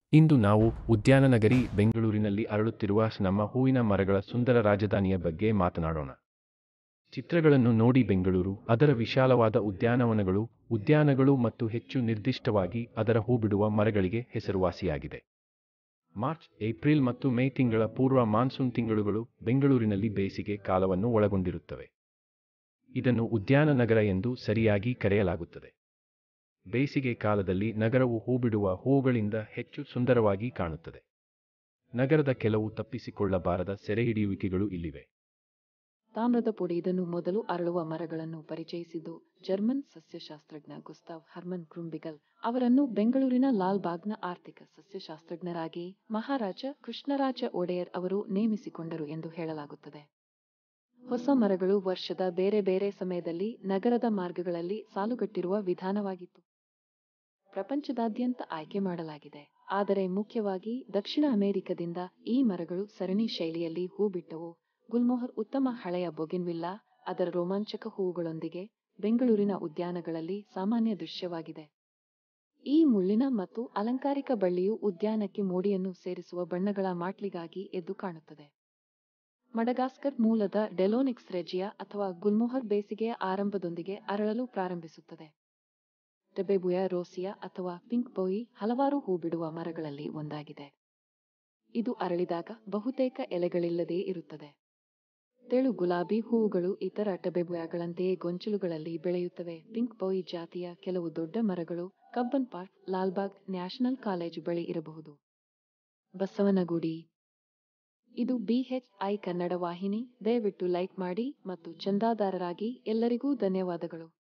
ಇಂದು ನಾವು ಉದ್ಯಾನನಗರಿ ಬೆಂಗಳೂರಿನಲ್ಲಿ ಅರಳುತ್ತಿರುವ ನಮ್ಮ ಹೂವಿನ ಮರಗಳ ಸುಂದರ ರಾಜಧಾನಿಯ ಬಗ್ಗೆ ಮಾತನಾಡೋಣ ಚಿತ್ರಗಳನ್ನು ನೋಡಿ ಬೆಂಗಳೂರು ಅದರ ವಿಶಾಲವಾದ ಉದ್ಯಾನವನಗಳು ಉದ್ಯಾನಗಳು ಮತ್ತು ಹೆಚ್ಚು ನಿರ್ದಿಷ್ಟವಾಗಿ ಅದರ ಹೂಬಿಡುವ ಮರಗಳಿಗೆ ಹೆಸರುವಾಸಿಯಾಗಿದೆ ಮಾರ್ಚ್ ಏಪ್ರಿಲ್ ಮತ್ತು ಮೇ ತಿಂಗಳ ಪೂರ್ವ ಮಾನ್ಸೂನ್ ತಿಂಗಳುಗಳು ಬೆಂಗಳೂರಿನಲ್ಲಿ ಬೇಸಿಗೆ ಕಾಲವನ್ನು ಒಳಗೊಂಡಿರುತ್ತವೆ ಇದನ್ನು ಉದ್ಯಾನ ನಗರ ಎಂದು ಸರಿಯಾಗಿ ಕರೆಯಲಾಗುತ್ತದೆ ಬೇಸಿಗೆ ಕಾಲದಲ್ಲಿ ನಗರವು ಹೂಬಿಡುವ ಹೂವುಗಳಿಂದ ಹೆಚ್ಚು ಸುಂದರವಾಗಿ ಕಾಣುತ್ತದೆ ನಗರದ ಕೆಲವು ತಪ್ಪಿಸಿಕೊಳ್ಳಬಾರದ ಸೆರೆಹಿಡಿಯುವಿಕೆಗಳು ಇಲ್ಲಿವೆ ತಾಮ್ರದ ಪುಡಿ ಇದನ್ನು ಮೊದಲು ಅರಳುವ ಮರಗಳನ್ನು ಪರಿಚಯಿಸಿದ್ದು ಜರ್ಮನ್ ಸಸ್ಯಶಾಸ್ತ್ರಜ್ಞ ಗುಸ್ತಾವ್ ಹರ್ಮನ್ ಕ್ರುಂಬಿಗಲ್ ಅವರನ್ನು ಬೆಂಗಳೂರಿನ ಲಾಲ್ಬಾಗ್ನ ಆರ್ಥಿಕ ಸಸ್ಯಶಾಸ್ತ್ರಜ್ಞರಾಗಿ ಮಹಾರಾಜ ಕೃಷ್ಣರಾಜ ಒಡೆಯರ್ ಅವರು ನೇಮಿಸಿಕೊಂಡರು ಎಂದು ಹೇಳಲಾಗುತ್ತದೆ ಹೊಸ ಮರಗಳು ವರ್ಷದ ಬೇರೆ ಬೇರೆ ಸಮಯದಲ್ಲಿ ನಗರದ ಮಾರ್ಗಗಳಲ್ಲಿ ಸಾಲುಗಟ್ಟಿರುವ ವಿಧಾನವಾಗಿತ್ತು ಪ್ರಪಂಚದಾದ್ಯಂತ ಆಯ್ಕೆ ಮಾಡಲಾಗಿದೆ ಆದರೆ ಮುಖ್ಯವಾಗಿ ದಕ್ಷಿಣ ಅಮೆರಿಕದಿಂದ ಈ ಮರಗಳು ಸರಣಿ ಶೈಲಿಯಲ್ಲಿ ಹೂ ಬಿಟ್ಟವು ಗುಲ್ಮೋಹರ್ ಉತ್ತಮ ಹಳೆಯ ಬೊಗೆನ್ವಿಲ್ಲಾ ಅದರ ರೋಮಾಂಚಕ ಹೂವುಗಳೊಂದಿಗೆ ಬೆಂಗಳೂರಿನ ಉದ್ಯಾನಗಳಲ್ಲಿ ಸಾಮಾನ್ಯ ದೃಶ್ಯವಾಗಿದೆ ಈ ಮುಳ್ಳಿನ ಮತ್ತು ಅಲಂಕಾರಿಕ ಬಳ್ಳಿಯು ಉದ್ಯಾನಕ್ಕೆ ಮೋಡಿಯನ್ನು ಸೇರಿಸುವ ಬಣ್ಣಗಳ ಮಾಟ್ಲಿಗಾಗಿ ಎದ್ದು ಕಾಣುತ್ತದೆ ಮಡಗಾಸ್ಕರ್ ಮೂಲದ ಡೆಲೋನಿಕ್ಸ್ ರೆಜಿಯಾ ಅಥವಾ ಗುಲ್ಮೋಹರ್ ಬೇಸಿಗೆಯ ಆರಂಭದೊಂದಿಗೆ ಅರಳಲು ಪ್ರಾರಂಭಿಸುತ್ತದೆ ಟೆಬೆಬುಯಾ ರೋಸಿಯಾ ಅಥವಾ ಪಿಂಕ್ ಬೋಯಿ ಹಲವಾರು ಹೂ ಬಿಡುವ ಮರಗಳಲ್ಲಿ ಒಂದಾಗಿದೆ ಇದು ಅರಳಿದಾಗ ಬಹುತೇಕ ಎಲೆಗಳಿಲ್ಲದೇ ಇರುತ್ತದೆ ತೆಳು ಗುಲಾಬಿ ಹೂವುಗಳು ಇತರ ಟೆಬೆಬುಯಾಗಳಂತೆಯೇ ಗೊಂಚಲುಗಳಲ್ಲಿ ಬೆಳೆಯುತ್ತವೆ ಪಿಂಕ್ ಬೋಯಿ ಜಾತಿಯ ಕೆಲವು ದೊಡ್ಡ ಮರಗಳು Cubbon park Lalbagh national college ಬಳಿ ಇರಬಹುದು ಬಸವನಗುಡಿ ಇದು ಬಿಎಚ್ಐ ಕನ್ನಡ ವಾಹಿನಿ ದಯವಿಟ್ಟು ಲೈಕ್ ಮಾಡಿ ಮತ್ತು ಚಂದಾದಾರರಾಗಿ ಎಲ್ಲರಿಗೂ ಧನ್ಯವಾದಗಳು